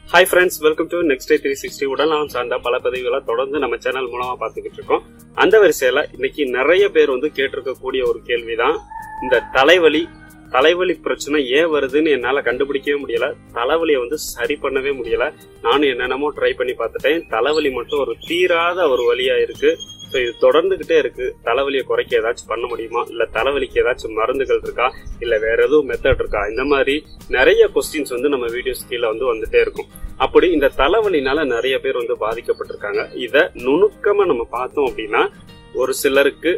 hi friends welcome to next day three sixty உடல்நலம் சார்ந்த பல பதிவுகளை தொடர்ந்து நம்ம சேனல் மூலமா பார்த்துக்கிட்டு இருக்கோம் அந்த வரிசையில இன்னைக்கு நிறைய பேர் வந்து கேட்டிருக்கக்கூடிய ஒரு கேள்விதான் இந்த தலைவலி தலைவலி பிரச்சனை ஏன் வருதுன்னு என்னால கண்டுபிடிக்கவே முடியல தலைவலியை வந்து சரி பண்ணவே முடியல நானும் என்னென்னமோ ட்ரை பண்ணி பார்த்துட்டேன் தலைவலி மட்டும் ஒரு தீராத ஒரு வழியா இருக்கு ஸோ இது தொடர்ந்துகிட்டே இருக்கு தலைவலியை குறைக்க ஏதாச்சும் பண்ண முடியுமா இல்ல தலைவலிக்கு ஏதாச்சும் மருந்துகள் இருக்கா இல்ல வேற எதுவும் மெத்தட் இருக்கா இந்த மாதிரி நிறைய கொஸ்டின்ஸ் வந்து நம்ம வீடியோஸ் கீழே வந்து வந்துட்டே இருக்கும் அப்படி இந்த தலைவலினால நிறைய பேர் வந்து பாதிக்கப்பட்டிருக்காங்க இத நுணுக்கமா நம்ம பார்த்தோம் அப்படின்னா ஒரு சிலருக்கு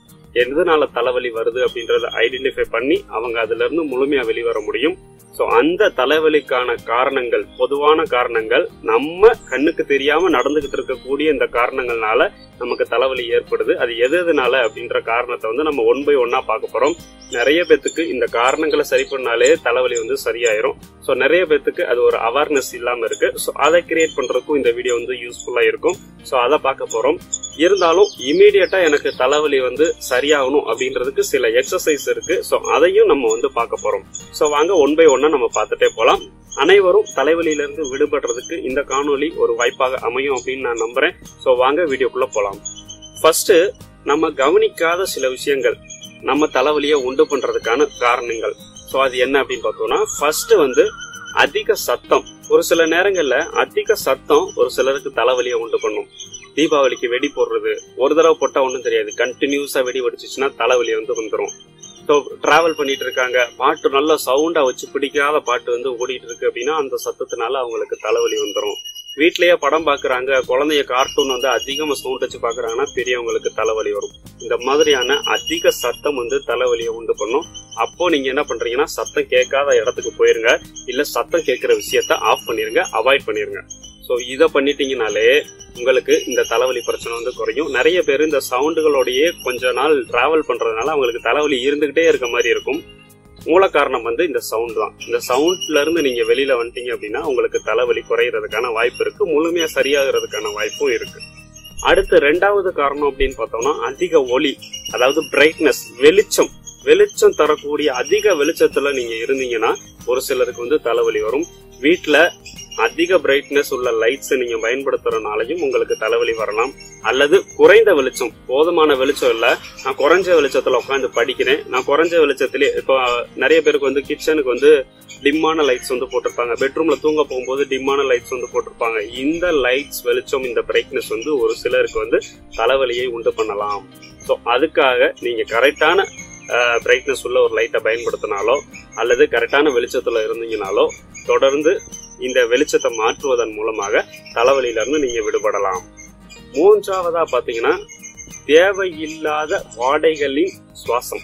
எதனால தலைவலி வருது அப்படின்றத ஐடென்டிஃபை பண்ணி அவங்க அதுல இருந்து முழுமையா வெளிவர முடியும் ஸோ அந்த தலைவலிக்கான காரணங்கள் பொதுவான காரணங்கள் நம்ம கண்ணுக்கு தெரியாம நடந்துகிட்டு இருக்கக்கூடிய இந்த காரணங்கள்னால நமக்கு தலைவலி ஏற்படுது அது எது எதுனால அப்படின்ற காரணத்தை வந்து நம்ம ஒன் பை ஒன்னா பார்க்க போறோம் நிறைய பேத்துக்கு இந்த காரணங்களை சரி பண்ணாலே தலைவலி வந்து சரியாயிரும் ஸோ நிறைய பேத்துக்கு அது ஒரு அவேர்னஸ் இல்லாம இருக்கு ஸோ அதை கிரியேட் பண்றதுக்கும் இந்த வீடியோ வந்து யூஸ்ஃபுல்லா இருக்கும் ஸோ அதை பார்க்க போறோம் இருந்தாலும் இமீடியட்டா எனக்கு தலைவலி வந்து சரியாகணும் அப்படின்றதுக்கு சில எக்ஸசைஸ் இருக்கு ஸோ அதையும் நம்ம வந்து பார்க்க போறோம் ஸோ வாங்க ஒன் பை ஒன்னா நம்ம பார்த்துட்டே போலாம் அனைவரும் தலைவலியிலிருந்து விடுபடுறதுக்கு இந்த காணொலி ஒரு வாய்ப்பாக அமையும் அப்படின்னு நான் நம்புறேன் ஸோ வாங்க வீடியோக்குள்ள போலாம் ஃபர்ஸ்ட் நம்ம கவனிக்காத சில விஷயங்கள் நம்ம தலைவலியை உண்டு பண்றதுக்கான காரணங்கள் ஸோ அது என்ன அப்படின்னு பார்த்தோம்னா ஃபர்ஸ்ட் வந்து அதிக சத்தம் ஒரு சில நேரங்கள்ல அதிக சத்தம் ஒரு சிலருக்கு தலைவலியை உண்டு பண்ணும் தீபாவளிக்கு வெடி போடுறது ஒரு தடவை போட்டா ஒன்றும் தெரியாது கண்டினியூஸா வெடி வெடிச்சிச்சுன்னா தலைவலி வந்து வந்துடும் ஸோ டிராவல் பண்ணிட்டு இருக்காங்க பாட்டு நல்ல சவுண்டா வச்சு பிடிக்காத பாட்டு வந்து ஓடிட்டு இருக்கு அப்படின்னா அந்த சத்தத்தினால அவங்களுக்கு தலைவலி வந்துடும் வீட்லயே படம் பாக்குறாங்க குழந்தைய கார்ட்டூன் வந்து அதிகமா சவுண்ட் வச்சு பாக்குறாங்கன்னா பெரியவங்களுக்கு தலைவலி வரும் இந்த மாதிரியான அதிக சத்தம் வந்து தலைவலியை உண்டு பண்ணும் அப்போ நீங்க என்ன பண்றீங்கன்னா சத்தம் கேட்காத இடத்துக்கு போயிருங்க இல்ல சத்தம் கேட்கிற விஷயத்த ஆஃப் பண்ணிருங்க அவாய்ட் பண்ணிருங்க ஸோ இதை பண்ணிட்டீங்கனாலே உங்களுக்கு இந்த தலைவலி பிரச்சனை வந்து குறையும் நிறைய பேர் இந்த சவுண்டுகளோடயே கொஞ்ச நாள் டிராவல் பண்றதுனால அவங்களுக்கு தலைவலி இருந்துகிட்டே இருக்க மாதிரி இருக்கும் மூல காரணம் வந்து இந்த சவுண்ட் தான் இந்த சவுண்ட்ல இருந்து நீங்க வெளியில வந்துட்டீங்க அப்படின்னா உங்களுக்கு தலைவலி குறையிறதுக்கான வாய்ப்பு இருக்கு முழுமையா சரியாகிறதுக்கான வாய்ப்பும் இருக்கு அடுத்து ரெண்டாவது காரணம் அப்படின்னு பார்த்தோம்னா அதிக ஒளி அதாவது பிரைட்னஸ் வெளிச்சம் வெளிச்சம் தரக்கூடிய அதிக வெளிச்சத்துல நீங்க இருந்தீங்கன்னா ஒரு சிலருக்கு வந்து தலைவலி வரும் வீட்டுல அதிக பிரைட்னஸ் உள்ள லைட்ஸ் நீங்க பயன்படுத்துறதுனாலையும் உங்களுக்கு தலைவலி வரலாம் அல்லது குறைந்த வெளிச்சம் போதுமான வெளிச்சம் இல்ல நான் குறைஞ்ச வெளிச்சத்துல உட்காந்து படிக்கிறேன் நான் குறைஞ்ச வெளிச்சத்திலே இப்போ நிறைய பேருக்கு வந்து கிச்சனுக்கு வந்து டிம்மான லைட்ஸ் வந்து போட்டிருப்பாங்க பெட்ரூம்ல தூங்க போகும்போது டிம்மான லைட்ஸ் வந்து போட்டிருப்பாங்க இந்த லைட்ஸ் வெளிச்சம் இந்த பிரைட்னஸ் வந்து ஒரு சிலருக்கு வந்து தலைவலியை உண்டு பண்ணலாம் ஸோ அதுக்காக நீங்க கரெக்டான பிரைட்னஸ் உள்ள ஒரு லைட்டை பயன்படுத்தினாலோ அல்லது கரெக்டான வெளிச்சத்துல இருந்தீங்கனாலோ தொடர்ந்து இந்த வெளிச்சத்தை மாற்றுவதன் மூலமாக தலைவலியில இருந்து நீங்க விடுபடலாம் மூன்றாவதா பாத்தீங்கன்னா தேவையில்லாத வாடைகளின் சுவாசம்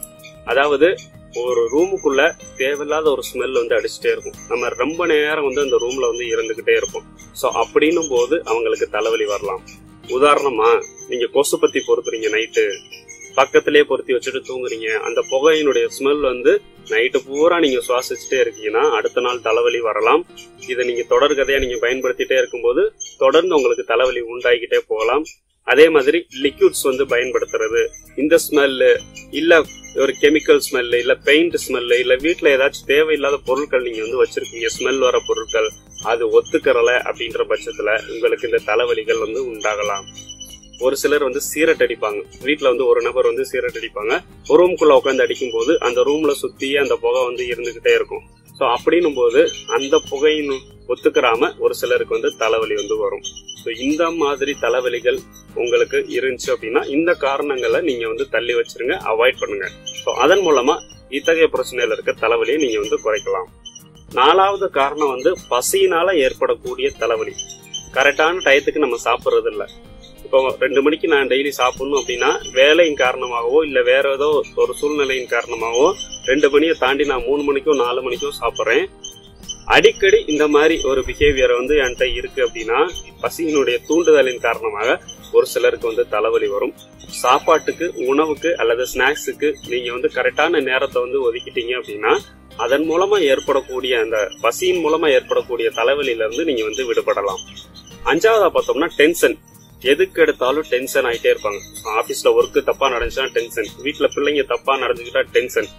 அதாவது ஒரு ரூமுக்குள்ள தேவையில்லாத ஒரு ஸ்மெல் வந்து அடிச்சுட்டே இருக்கும் நம்ம ரொம்ப நேரம் வந்து அந்த ரூம்ல வந்து இருந்துகிட்டே இருப்போம் ஸோ அப்படின்னும் போது அவங்களுக்கு தலைவலி வரலாம் உதாரணமா நீங்க கொசு பத்தி பொறுத்துறீங்க நைட்டு பக்கத்திலேயே பொருத்தி வச்சுட்டு தூங்குறீங்க அந்த புகையினுடைய ஸ்மெல் வந்து நைட்டு பூரா நீங்க சுவாசிச்சுட்டே இருக்கீங்கன்னா அடுத்த நாள் தலைவலி வரலாம் இதை நீங்க தொடர்கதையா நீங்க பயன்படுத்திட்டே இருக்கும்போது தொடர்ந்து உங்களுக்கு தலைவலி உண்டாகிக்கிட்டே போகலாம் அதே மாதிரி லிக்யூட்ஸ் வந்து பயன்படுத்துறது இந்த ஸ்மெல்லு இல்ல ஒரு கெமிக்கல் ஸ்மெல்லு இல்ல பெயிண்ட் ஸ்மெல்லு இல்ல வீட்டுல ஏதாச்சும் தேவையில்லாத பொருட்கள் நீங்க வந்து வச்சிருக்கீங்க ஸ்மெல் வர பொருட்கள் அது ஒத்துக்கறல அப்படின்ற பட்சத்துல உங்களுக்கு இந்த தலைவலிகள் வந்து உண்டாகலாம் ஒரு சிலர் வந்து சீரட் அடிப்பாங்க வீட்டுல வந்து ஒரு நபர் வந்து சீரட் அடிப்பாங்க ஒரு ரூம்குள்ள உட்காந்து அடிக்கும் போது அந்த ரூம்ல சுத்தி அந்த புகை வந்து இருந்துகிட்டே இருக்கும் ஸோ அப்படின்னும் போது அந்த புகையின் ஒத்துக்கிறாம ஒரு சிலருக்கு வந்து தலைவலி வந்து வரும் ஸோ இந்த மாதிரி தலைவலிகள் உங்களுக்கு இருந்துச்சு அப்படின்னா இந்த காரணங்களை நீங்க வந்து தள்ளி வச்சிருங்க அவாய்ட் பண்ணுங்க ஸோ அதன் மூலமா இத்தகைய பிரச்சனையில இருக்க தலைவலியை நீங்க வந்து குறைக்கலாம் நாலாவது காரணம் வந்து பசியினால ஏற்படக்கூடிய தலைவலி கரெக்டான டயத்துக்கு நம்ம சாப்பிட்றது இல்லை இப்போ ரெண்டு மணிக்கு நான் டெய்லி சாப்பிடணும் அப்படின்னா வேலையின் காரணமாகவோ இல்ல வேற ஏதோ ஒரு சூழ்நிலையின் காரணமாகவோ ரெண்டு மணியை தாண்டி நான் மூணு மணிக்கோ நாலு மணிக்கோ சாப்பிட்றேன் அடிக்கடி இந்த மாதிரி ஒரு பிஹேவியர் வந்து என்கிட்ட இருக்கு அப்படின்னா பசியினுடைய தூண்டுதலின் காரணமாக ஒரு சிலருக்கு வந்து தலைவலி வரும் சாப்பாட்டுக்கு உணவுக்கு அல்லது ஸ்நாக்ஸுக்கு நீங்க வந்து கரெக்டான நேரத்தை வந்து ஒதுக்கிட்டீங்க அப்படின்னா அதன் மூலமா ஏற்படக்கூடிய அந்த பசியின் மூலமா ஏற்படக்கூடிய தலைவலியில இருந்து நீங்க வந்து விடுபடலாம் அஞ்சாவதா பார்த்தோம்னா டென்ஷன் எதுக்கு எடுத்தாலும் டென்ஷன் ஆயிட்டே இருப்பாங்க ஆபீஸ்ல ஒர்க் தப்பா நடந்துச்சுன்னா டென்ஷன் வீட்டுல பிள்ளைங்க தப்பா நடந்துக்கிட்டா டென்ஷன்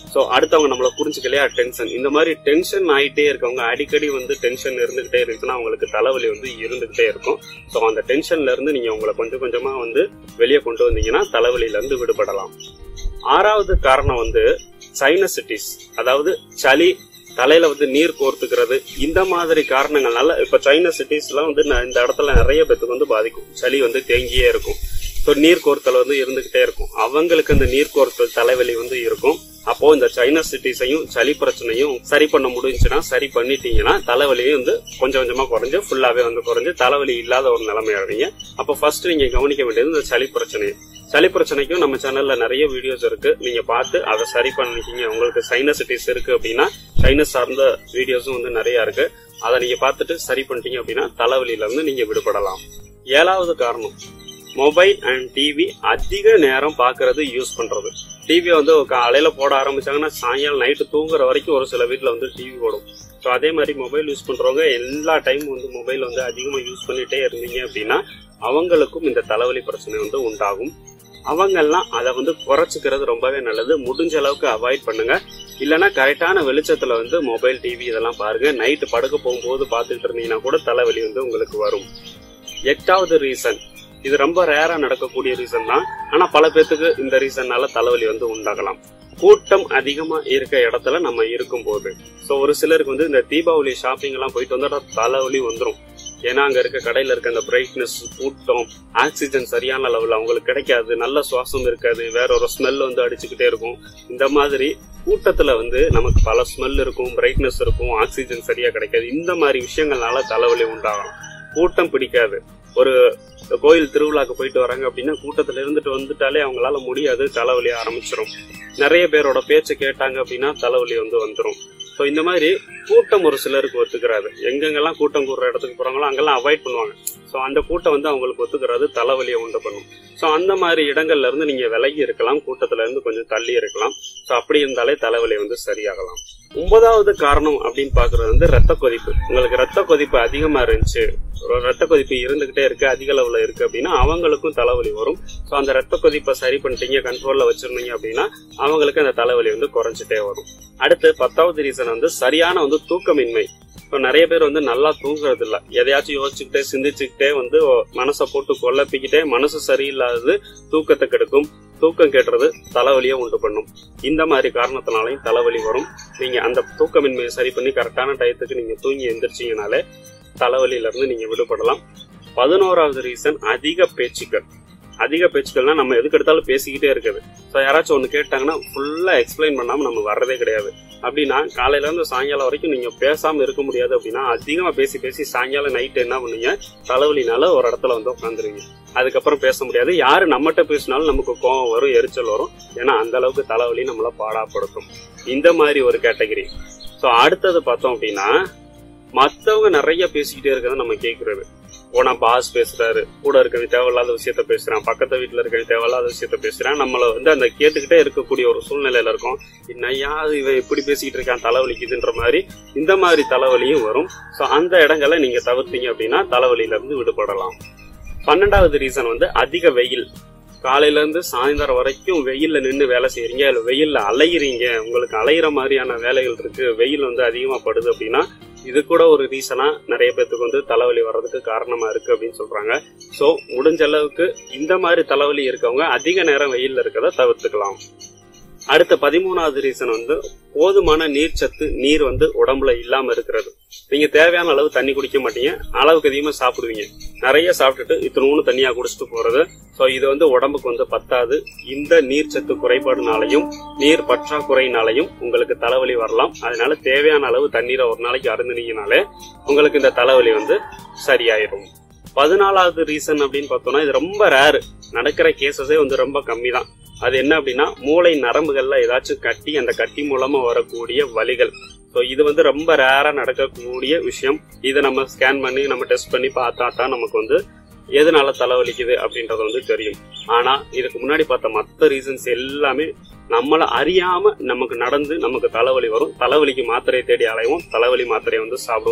ஸோ அடுத்தவங்க நம்மள புரிஞ்சுக்கலையா டென்ஷன் இந்த மாதிரி டென்ஷன் ஆயிட்டே இருக்கவங்க அடிக்கடி வந்து டென்ஷன் இருந்துகிட்டே இருக்குன்னா அவங்களுக்கு தலைவலி வந்து இருந்துகிட்டே இருக்கும் ஸோ அந்த டென்ஷன்ல இருந்து நீங்க உங்களை கொஞ்சம் கொஞ்சமா வந்து வெளியே கொண்டு வந்தீங்கன்னா தலைவலியில இருந்து விடுபடலாம் ஆறாவது காரணம் வந்து சைனசிட்டிஸ் அதாவது சளி தலையில வந்து நீர் கோர்த்துக்கிறது இந்த மாதிரி காரணங்கள்னால இப்ப சைனசிட்டிஸ் எல்லாம் வந்து ந- இந்த இடத்துல நிறைய பேத்துக்கு வந்து பாதிக்கும் சளி வந்து தேங்கியே இருக்கும் ஸோ நீர் கோர்த்தல் வந்து இருந்துகிட்டே இருக்கும் அவங்களுக்கு இந்த நீர் கோர்த்தல் தலைவலி வந்து இருக்கும் அப்போ இந்த சைனசிட்டிஸையும் சளி பிரச்சனையும் சரி பண்ண முடிஞ்சுன்னா சரி பண்ணிட்டீங்கன்னா தலைவலியும் வந்து கொஞ்சம் கொஞ்சமா குறைஞ்சு ஃபுல்லாவே வந்து குறைஞ்சு தலைவலி இல்லாத ஒரு நிலைமை அடைவீங்க அப்போ ஃபர்ஸ்ட் நீங்க கவனிக்க வேண்டியது இந்த சளி பிரச்சனை சளி பிரச்சனைக்கும் நம்ம சேனல்ல நிறைய வீடியோஸ் இருக்கு நீங்க பார்த்து அதை சரி பண்ணிக்கிங்க உங்களுக்கு சைனசிட்டிஸ் இருக்கு அப்படின்னா சைனஸ் சார்ந்த வீடியோஸும் வந்து நிறைய இருக்கு அதை நீங்க பார்த்துட்டு சரி பண்ணிட்டீங்க அப்படின்னா தலைவலியில இருந்து நீங்க விடுபடலாம் ஏழாவது காரணம் மொபைல் அண்ட் டிவி அதிக நேரம் பார்க்கறது யூஸ் பண்றது டிவி வந்து காலையில போட ஆரம்பிச்சாங்கன்னா சாயங்காலம் நைட்டு தூங்குற வரைக்கும் ஒரு சில வீட்ல வந்து டிவி போடும் ஸோ அதே மாதிரி மொபைல் யூஸ் பண்றவங்க எல்லா டைம் வந்து மொபைல் வந்து அதிகமா யூஸ் பண்ணிட்டே இருந்தீங்க அப்படின்னா அவங்களுக்கும் இந்த தலைவலி பிரச்சனை வந்து உண்டாகும் அவங்கெல்லாம் அதை வந்து குறைச்சிக்கிறது ரொம்பவே நல்லது முடிஞ்ச அளவுக்கு அவாய்ட் பண்ணுங்க இல்லைன்னா கரெக்டான வெளிச்சத்துல வந்து மொபைல் டிவி இதெல்லாம் பாருங்க நைட்டு படுக்க போகும்போது பார்த்துட்டு இருந்தீங்கன்னா கூட தலைவலி வந்து உங்களுக்கு வரும் எட்டாவது ரீசன் இது ரொம்ப ரேரா நடக்கக்கூடிய ரீசன் தான் ஆனா பல பேத்துக்கு இந்த ரீசன்னால தலைவலி வந்து உண்டாகலாம் கூட்டம் அதிகமா இருக்க இடத்துல நம்ம இருக்கும்போது சோ ஒரு சிலருக்கு வந்து இந்த தீபாவளி ஷாப்பிங் எல்லாம் போயிட்டு வந்தா தலைவலி வந்துரும் ஏன்னா அங்க இருக்க கடையில இருக்க அந்த பிரைட்னஸ் கூட்டம் ஆக்சிஜன் சரியான லெவல்ல அவங்களுக்கு கிடைக்காது நல்ல சுவாசம் இருக்காது வேற ஒரு ஸ்மெல் வந்து அடிச்சுக்கிட்டே இருக்கும் இந்த மாதிரி கூட்டத்துல வந்து நமக்கு பல ஸ்மெல் இருக்கும் பிரைட்னஸ் இருக்கும் ஆக்சிஜன் சரியா கிடைக்காது இந்த மாதிரி விஷயங்கள்னால தலைவலி உண்டாகலாம் கூட்டம் பிடிக்காது ஒரு கோயில் திருவிழாக்கு போயிட்டு வராங்க அப்படின்னா கூட்டத்துல இருந்துட்டு வந்துட்டாலே அவங்களால முடியாது தலைவலி ஆரம்பிச்சிரும் நிறைய பேரோட பேச்சை கேட்டாங்க அப்படின்னா தலைவலி வந்து வந்துரும் ஸோ இந்த மாதிரி கூட்டம் ஒரு சிலருக்கு ஒத்துக்கிறாது எங்கெங்கெல்லாம் கூட்டம் கூடுற இடத்துக்கு போறாங்களோ அங்கெல்லாம் அவாய்ட் பண்ணுவாங்க ஸோ அந்த கூட்டம் வந்து அவங்களுக்கு ஒத்துக்கிறது தலைவலியை உண்டு பண்ணும் ஸோ அந்த மாதிரி இடங்கள்ல இருந்து நீங்க விலகி இருக்கலாம் கூட்டத்துல இருந்து கொஞ்சம் தள்ளி இருக்கலாம் ஸோ அப்படி இருந்தாலே தலைவலி வந்து சரியாகலாம் ஒன்பதாவது காரணம் அப்படின்னு பாக்குறது வந்து ரத்த கொதிப்பு உங்களுக்கு ரத்த கொதிப்பு அதிகமா இருந்துச்சு ஒரு ரத்த கொதிப்பு இருந்துகிட்டே இருக்கு அதிக அளவுல இருக்கு அப்படின்னா அவங்களுக்கும் தலைவலி வரும் ஸோ அந்த ரத்த கொதிப்பை சரி பண்ணிட்டீங்க கண்ட்ரோல்ல வச்சிருந்தீங்க அப்படின்னா அவங்களுக்கு அந்த தலைவலி வந்து குறைஞ்சிட்டே வரும் அடுத்து பத்தாவது ரீசன் வந்து சரியான வந்து தூக்கமின்மை இப்போ நிறைய பேர் வந்து நல்லா தூங்குறது இல்ல எதையாச்சும் யோசிச்சுக்கிட்டே சிந்திச்சுக்கிட்டே வந்து மனசை போட்டு கொல்லப்பிக்கிட்டே மனசு சரியில்லாதது தூக்கத்தை கெடுக்கும் தூக்கம் கெட்டுறது தலைவலியை உண்டு பண்ணும் இந்த மாதிரி காரணத்தினாலையும் தலைவலி வரும் நீங்க அந்த தூக்கமின்மையை சரி பண்ணி கரெக்டான டயத்துக்கு நீங்க தூங்கி எந்திரிச்சீங்கனாலே தலைவலியில இருந்து நீங்க விடுபடலாம் பதினோராவது ரீசன் அதிக பேச்சுக்கள் அதிக பேச்சுக்கள்னா நம்ம எதுக்கு எடுத்தாலும் பேசிக்கிட்டே இருக்குது ஸோ யாராச்சும் ஒன்று கேட்டாங்கன்னா ஃபுல்லா எக்ஸ்பிளைன் பண்ணாம நம்ம வர்றதே கிடையாது அப்படின்னா காலையில இருந்து சாயங்காலம் வரைக்கும் நீங்க பேசாம இருக்க முடியாது அப்படின்னா அதிகமா பேசி பேசி சாயங்காலம் நைட்டு என்ன பண்ணுவீங்க தலைவலினால ஒரு இடத்துல வந்து உட்காந்துருவீங்க அதுக்கப்புறம் பேச முடியாது யாரு நம்மகிட்ட பேசினாலும் நமக்கு கோவம் வரும் எரிச்சல் வரும் ஏன்னா அந்த அளவுக்கு தலைவலி நம்மள பாடாப்படுத்தும் இந்த மாதிரி ஒரு கேட்டகரி ஸோ அடுத்தது பார்த்தோம் அப்படின்னா மத்தவங்க நிறைய பேசிக்கிட்டே இருக்கிறத நம்ம கேட்கறது போனா பாஸ் பேசுறாரு கூட இருக்கவங்க தேவையில்லாத விஷயத்த பேசுறான் பக்கத்து வீட்டுல இருக்கவங்க தேவையில்லாத விஷயத்த பேசுறான் நம்மள வந்து அந்த கேட்டுக்கிட்டே இருக்கக்கூடிய ஒரு சூழ்நிலையில இருக்கும் என்னையா இவன் எப்படி பேசிக்கிட்டு இருக்கான் தலைவலிக்குதுன்ற மாதிரி இந்த மாதிரி தலைவலியும் வரும் சோ அந்த இடங்களை நீங்க தவிர்த்தீங்க அப்படின்னா தலைவலியில இருந்து விடுபடலாம் பன்னெண்டாவது ரீசன் வந்து அதிக வெயில் காலையில இருந்து சாயந்தரம் வரைக்கும் வெயில்ல நின்று வேலை செய்யறீங்க இல்ல வெயில்ல அலையிறீங்க உங்களுக்கு அலையிற மாதிரியான வேலைகள் இருக்கு வெயில் வந்து அதிகமா படுது அப்படின்னா இது கூட ஒரு ரீசனா நிறைய பேத்துக்கு வந்து தலைவலி வர்றதுக்கு காரணமா இருக்கு அப்படின்னு சொல்றாங்க சோ முடிஞ்ச அளவுக்கு இந்த மாதிரி தலைவலி இருக்கவங்க அதிக நேரம் வெயில்ல இருக்கதை தவிர்த்துக்கலாம் அடுத்த பதிமூணாவது ரீசன் வந்து போதுமான நீர் சத்து நீர் வந்து உடம்புல இல்லாம இருக்கிறது நீங்க தேவையான அளவு தண்ணி குடிக்க மாட்டீங்க அளவுக்கு அதிகமா சாப்பிடுவீங்க நிறைய சாப்பிட்டுட்டு இத்தனூன்னு தண்ணியா குடிச்சிட்டு போறது சோ இது வந்து உடம்புக்கு வந்து பத்தாது இந்த நீர் சத்து குறைபாடுனாலையும் நீர் பற்றாக்குறையினாலையும் உங்களுக்கு தலைவலி வரலாம் அதனால தேவையான அளவு தண்ணீரை ஒரு நாளைக்கு அருந்தினீங்கனாலே உங்களுக்கு இந்த தலைவலி வந்து சரியாயிரும் பதினாலாவது ரீசன் அப்படின்னு பார்த்தோம்னா இது ரொம்ப ரேரு நடக்கிற கேசஸே வந்து ரொம்ப கம்மி தான் அது என்ன அப்படின்னா மூளை நரம்புகள்ல ஏதாச்சும் கட்டி அந்த கட்டி மூலமா வரக்கூடிய வலிகள் ஸோ இது வந்து ரொம்ப ரேரா நடக்கக்கூடிய விஷயம் இதை நம்ம ஸ்கேன் பண்ணி நம்ம டெஸ்ட் பண்ணி பார்த்தா தான் நமக்கு வந்து எதனால தலைவலிக்குது அப்படின்றது வந்து தெரியும் ஆனா இதுக்கு முன்னாடி பார்த்த மற்ற ரீசன்ஸ் எல்லாமே நம்மள அறியாம நமக்கு நடந்து நமக்கு தலைவலி வரும் தலைவலிக்கு மாத்திரையை தேடி அலைவோம் தலைவலி மாத்திரையை வந்து சாப்பிடுவோம்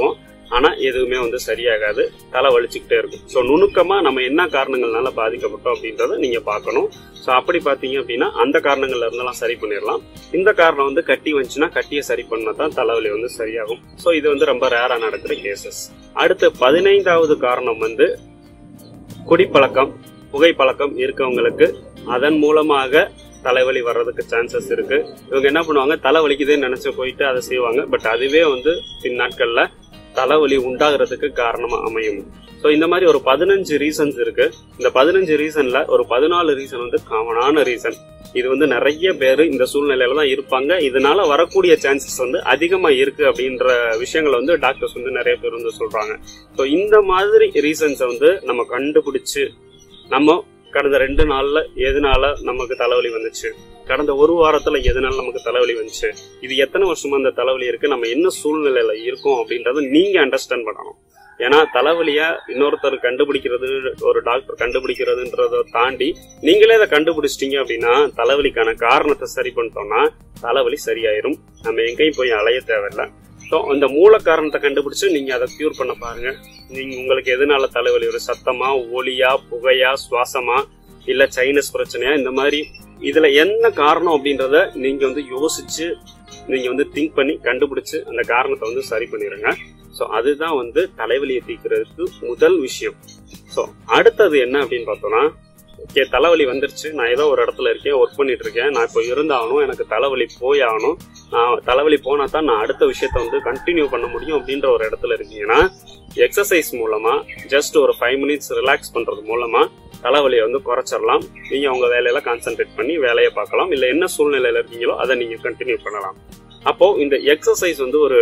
ஆனா எதுவுமே வந்து சரியாகாது தலை வலிச்சுக்கிட்டே இருக்கும் ஸோ நுணுக்கமா நம்ம என்ன காரணங்கள்னால பாதிக்கப்பட்டோம் அப்படின்றத நீங்க பார்க்கணும் ஸோ அப்படி பார்த்தீங்க அப்படின்னா அந்த காரணங்கள்ல இருந்தெல்லாம் சரி பண்ணிடலாம் இந்த காரணம் வந்து கட்டி வந்துச்சுன்னா கட்டியை சரி பண்ணா தான் தலைவலி வந்து சரியாகும் ஸோ இது வந்து ரொம்ப ரேரா நடக்கிற கேசஸ் அடுத்து பதினைந்தாவது காரணம் வந்து குடிப்பழக்கம் புகைப்பழக்கம் இருக்கவங்களுக்கு அதன் மூலமாக தலைவலி வர்றதுக்கு சான்சஸ் இருக்கு இவங்க என்ன பண்ணுவாங்க தலைவலிக்குதுன்னு நினைச்சு போயிட்டு அதை செய்வாங்க பட் அதுவே வந்து பின் நாட்கள்ல தலைவலி உண்டாகிறதுக்கு காரணமா அமையும் ஸோ இந்த மாதிரி ஒரு பதினஞ்சு ரீசன்ஸ் இருக்கு இந்த பதினஞ்சு ரீசன்ல ஒரு பதினாலு ரீசன் வந்து காமனான ரீசன் இது வந்து நிறைய பேர் இந்த சூழ்நிலையில தான் இருப்பாங்க இதனால வரக்கூடிய சான்சஸ் வந்து அதிகமா இருக்கு அப்படின்ற விஷயங்களை வந்து டாக்டர்ஸ் வந்து நிறைய பேர் வந்து சொல்றாங்க ஸோ இந்த மாதிரி ரீசன்ஸை வந்து நம்ம கண்டுபிடிச்சு நம்ம கடந்த ரெண்டு நாள்ல எதனால நமக்கு தலைவலி வந்துச்சு கடந்த ஒரு வாரத்துல எதனால நமக்கு தலைவலி வந்துச்சு இது எத்தனை வருஷமா அந்த தலைவலி இருக்கு நம்ம என்ன சூழ்நிலையில இருக்கோம் அப்படின்றத நீங்க அண்டர்ஸ்டாண்ட் பண்ணணும் ஏன்னா தலைவலிய இன்னொருத்தர் கண்டுபிடிக்கிறது ஒரு டாக்டர் கண்டுபிடிக்கிறதுன்றத தாண்டி நீங்களே அதை கண்டுபிடிச்சிட்டீங்க அப்படின்னா தலைவலிக்கான காரணத்தை சரி பண்ணிட்டோம்னா தலைவலி சரியாயிரும் நம்ம எங்கேயும் போய் அலைய தேவையில்ல ஸோ அந்த மூல காரணத்தை கண்டுபிடிச்சு நீங்க அதை கியூர் பண்ண பாருங்க நீங்க உங்களுக்கு எதனால தலைவலி ஒரு சத்தமா ஒலியா புகையா சுவாசமா இல்ல சைனஸ் பிரச்சனையா இந்த மாதிரி இதுல என்ன காரணம் அப்படின்றத நீங்க வந்து யோசிச்சு நீங்க வந்து திங்க் பண்ணி கண்டுபிடிச்சு அந்த காரணத்தை வந்து சரி பண்ணிடுங்க ஸோ அதுதான் வந்து தலைவலியை தீர்க்கிறதுக்கு முதல் விஷயம் ஸோ அடுத்தது என்ன அப்படின்னு பார்த்தோம்னா ஓகே தலைவலி வந்துருச்சு நான் ஏதோ ஒரு இடத்துல இருக்கேன் ஒர்க் பண்ணிட்டு இருக்கேன் நான் இப்போ இருந்தாகணும் எனக்கு தலைவலி போய் ஆகணும் நான் தலைவலி போனா தான் நான் அடுத்த விஷயத்த வந்து கண்டினியூ பண்ண முடியும் அப்படின்ற ஒரு இடத்துல இருக்கீங்கன்னா எக்ஸசைஸ் மூலமா ஜஸ்ட் ஒரு ஃபைவ் மினிட்ஸ் ரிலாக்ஸ் பண்றது மூலமா தலைவலியை வந்து குறைச்சிடலாம் நீங்க உங்க வேலையில கான்சென்ட்ரேட் பண்ணி வேலையை பார்க்கலாம் இல்ல என்ன சூழ்நிலையில இருக்கீங்களோ அதை நீங்க கண்டினியூ பண்ணலாம் அப்போ இந்த எக்ஸசைஸ் வந்து ஒரு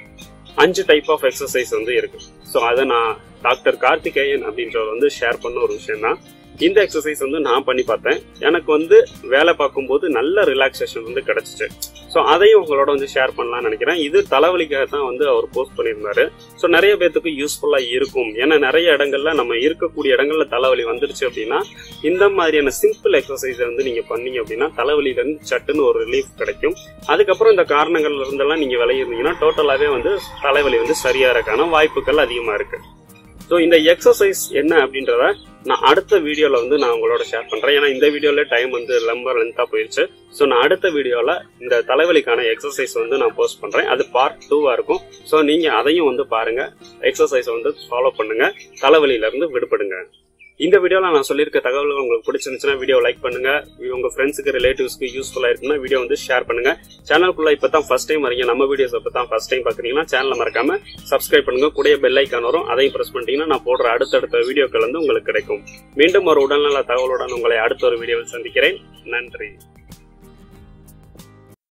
அஞ்சு டைப் ஆஃப் எக்ஸசைஸ் வந்து இருக்கு ஸோ அதை நான் டாக்டர் கார்த்திகேயன் அப்படின்றவர் வந்து ஷேர் பண்ண ஒரு விஷயம் தான் இந்த எக்ஸசைஸ் வந்து நான் பண்ணி பார்த்தேன் எனக்கு வந்து வேலை பார்க்கும்போது நல்ல ரிலாக்ஸேஷன் வந்து கிடைச்சிச்சு ஸோ அதையும் உங்களோட வந்து ஷேர் பண்ணலாம்னு நினைக்கிறேன் இது தலைவலிக்காக தான் வந்து அவர் போஸ்ட் பண்ணியிருந்தாரு ஸோ நிறைய பேர்த்துக்கு யூஸ்ஃபுல்லா இருக்கும் ஏன்னா நிறைய இடங்கள்ல நம்ம இருக்கக்கூடிய இடங்கள்ல தலைவலி வந்துருச்சு அப்படின்னா இந்த மாதிரியான சிம்பிள் எக்ஸசைஸை வந்து நீங்க பண்ணீங்க அப்படின்னா தலைவலியில இருந்து சட்டுன்னு ஒரு ரிலீஃப் கிடைக்கும் அதுக்கப்புறம் இந்த காரணங்கள்ல இருந்தெல்லாம் நீங்க விளையிருந்தீங்கன்னா டோட்டலாவே வந்து தலைவலி வந்து சரியாறதுக்கான வாய்ப்புகள் அதிகமா இருக்கு ஸோ இந்த எக்ஸசைஸ் என்ன அப்படின்றத நான் அடுத்த வீடியோல வந்து நான் உங்களோட ஷேர் பண்றேன் ஏன்னா இந்த வீடியோல டைம் வந்து ரொம்ப லென்த்தா போயிருச்சு ஸோ நான் அடுத்த வீடியோல இந்த தலைவலிக்கான எக்ஸசைஸ் வந்து நான் போஸ்ட் பண்றேன் அது பார்ட் டூவா இருக்கும் ஸோ நீங்க அதையும் வந்து பாருங்க எக்ஸசைஸ் வந்து ஃபாலோ பண்ணுங்க தலைவலியில இருந்து விடுபடுங்க இந்த வீடியோல நான் சொல்லியிருக்க தகவல்கள் உங்களுக்கு பிடிச்சிருந்துச்சுன்னா வீடியோ லைக் பண்ணுங்க உங்க ஃப்ரெண்ட்ஸுக்கு ரிலேட்டிவ்ஸ்க்கு யூஸ்ஃபுல்லா இருக்குன்னா வீடியோ வந்து ஷேர் பண்ணுங்க சேனலுக்குள்ள இப்போ தான் ஃபர்ஸ்ட் டைம் வரீங்க நம்ம வீடியோஸ் இப்போ தான் ஃபர்ஸ்ட் டைம் பாக்குறீங்கன்னா சேனலை மறக்காம சப்ஸ்கிரைப் பண்ணுங்க கூடிய பெல் ஐக்கான் வரும் அதையும் பிரஸ் பண்ணிட்டீங்கன்னா நான் போடுற அடுத்தடுத்த வீடியோக்கள் வந்து உங்களுக்கு கிடைக்கும் மீண்டும் ஒரு உடல்நல தகவலுடன் உங்களை அடுத்த ஒரு வீடியோவில் சந்திக்கிறேன் நன்றி